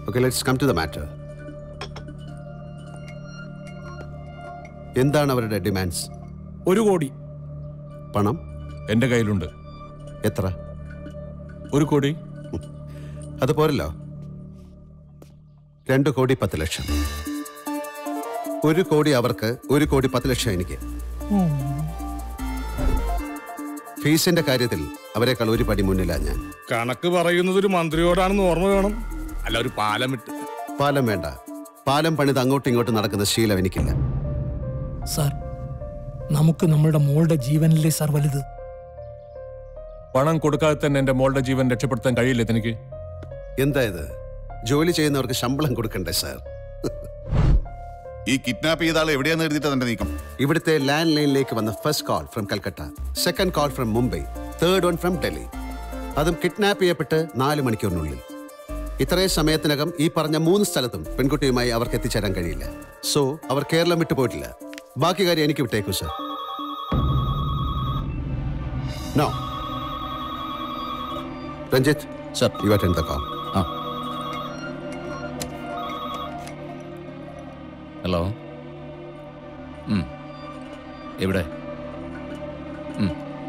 Okay let's come to the matter എന്താണ് അവരുടെ demands ഒരു കോടി പണം എന്റെ കയ്യിലുണ്ട് എത്ര ഒരു കോടി അത് പോരല്ലോ രണ്ട് കോടി പത്ത് ലക്ഷം ഒരു കോടി അവർക്ക് ഒരു കോടി പത്ത് ലക്ഷം എനിക്ക് ഫീസിന്റെ കാര്യത്തിൽ അവരെക്കാൾ ഒരു പടി മുന്നിലാ ഞാൻ കണക്ക് പറയുന്നത് ഒരു മന്ത്രിയോടാണെന്ന് ഓർമ്മ വേണം അല്ല ഒരു പാലം ഇട്ട് പാലം വേണ്ട പാലം പണിത് അങ്ങോട്ടും ഇങ്ങോട്ടും നടക്കുന്ന ശീലം എനിക്കില്ല സാർ നമുക്ക് നമ്മളുടെ മോളുടെ ജീവനല്ലേ സാർ വലുത് പണം കൊടുക്കാതെ തന്നെ എന്റെ മോളുടെ ജീവൻ രക്ഷപ്പെടുത്താൻ കഴിയില്ല തനിക്ക് എന്താ ഇത് ജോലി ചെയ്യുന്നവർക്ക് ശമ്പളം കൊടുക്കണ്ടേ സാർ ഈ കിഡ്നാപ്പ് ചെയ്ത ആൾ എവിടെയാന്ന് എഴുതിയിട്ട് തന്റെ നീക്കം ഇവിടുത്തെ ലാൻഡ് ലൈനിലേക്ക് വന്ന first call from Calcutta second call from Mumbai third one from Delhi അതും കിഡ്നാപ്പ് ചെയ്യപ്പെട്ട് നാല് മണിക്കൂറിനുള്ളിൽ ഇത്രയും സമയത്തിനകം ഈ പറഞ്ഞ മൂന്ന് സ്ഥലത്തും പെൺകുട്ടിയുമായി അവർക്ക് എത്തിച്ചേരാൻ കഴിയില്ല സോ അവർ കേരളം വിട്ടു പോയിട്ടില്ല ബാക്കി കാര്യം എനിക്ക് വിട്ടേക്കൂ sir no Ranjith sir you attend the call ah hello hmm. എവിടെ ഉം.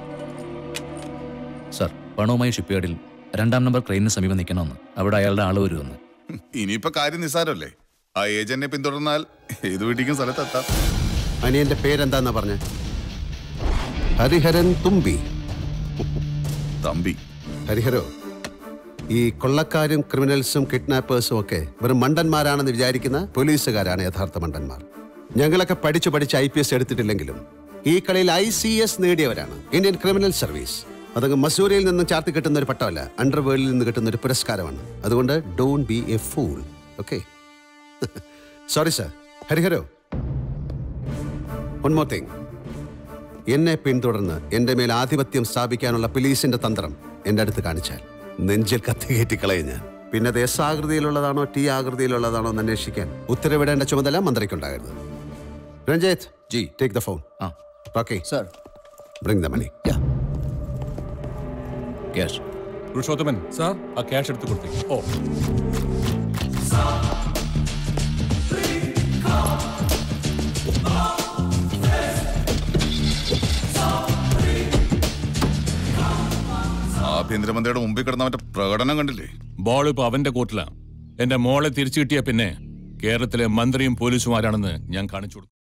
സർ പണവുമായി ഷിപ്പ്യാർഡിൽ രണ്ടാം നമ്പർ ക്രെയിനിന് സമീപം നിൽക്കണമെന്ന് അവിടെ അയാളുടെ ആള് വരുമെന്ന് ഇനിയിപ്പോ കാര്യം നിസ്സാരമല്ലേ ആ ഏജന്റിനെ പിന്തുടർന്നാൽ ഏത് വീട്ടിക്കും സ്ഥലത്തെത്താം അനിയന്റെ പേരെന്താന്നാ പറഞ്ഞ ഹരിഹരൻ തുമ്പി തമ്പി ഹരിഹരോ ഈ കൊള്ളക്കാരും ക്രിമിനൽസും കിഡ്നാപ്പേഴ്സും ഒക്കെ വെറും മണ്ടന്മാരാണെന്ന് വിചാരിക്കുന്ന പോലീസുകാരാണ് യഥാർത്ഥ മണ്ടന്മാർ ഞങ്ങളൊക്കെ പഠിച്ചു പഠിച്ച് ഐ പി എസ് എടുത്തിട്ടില്ലെങ്കിലും ഈ കളിയിൽ ഐ സി എസ് നേടിയവരാണ് ഇന്ത്യൻ ക്രിമിനൽ സർവീസ് അതങ്ങ് മസൂരിയിൽ നിന്ന് ചാർത്തി കിട്ടുന്ന ഒരു പട്ടമല്ല അണ്ടർവേൾഡിൽ നിന്ന് കിട്ടുന്ന ഒരു പുരസ്കാരമാണ് അതുകൊണ്ട് don't be a fool okay sorry sir ഹരിഹരോ വൺ മോർ തിങ് എന്നെ പിന്തുടർന്ന് എന്റെ മേൽ ആധിപത്യം സ്ഥാപിക്കാനുള്ള പോലീസിന്റെ തന്ത്രം എന്റെ അടുത്ത് കാണിച്ചാൽ നെഞ്ചിൽ കത്തികയറ്റി കളയും ഞാൻ പിന്നെ അത് എസ് ആകൃതിയിലുള്ളതാണോ ടി ആകൃതിയിലുള്ളതാണോ എന്ന് അന്വേഷിക്കാൻ ഉത്തരവിടേണ്ട ചുമതല മന്ത്രിക്കുണ്ടാകരുത് Ranjith ji take the phone ah okay sir bring the money cash Purushothaman sir ah cash എടുത്ത് കൊടുത്തേക്ക് ഓ ആഭ്യന്തരമന്ത്രിയുടെ മുമ്പിൽ കിടന്നവന്റെ പ്രകടനം കണ്ടില്ലേ ബോൾ ഇപ്പൊ അവന്റെ കോർട്ടിലാണ് എന്റെ മോളെ തിരിച്ചു കിട്ടിയ പിന്നെ കേരളത്തിലെ മന്ത്രിയും പോലീസുമാരാണെന്ന് ഞാൻ കാണിച്ചു കൊടുക്കും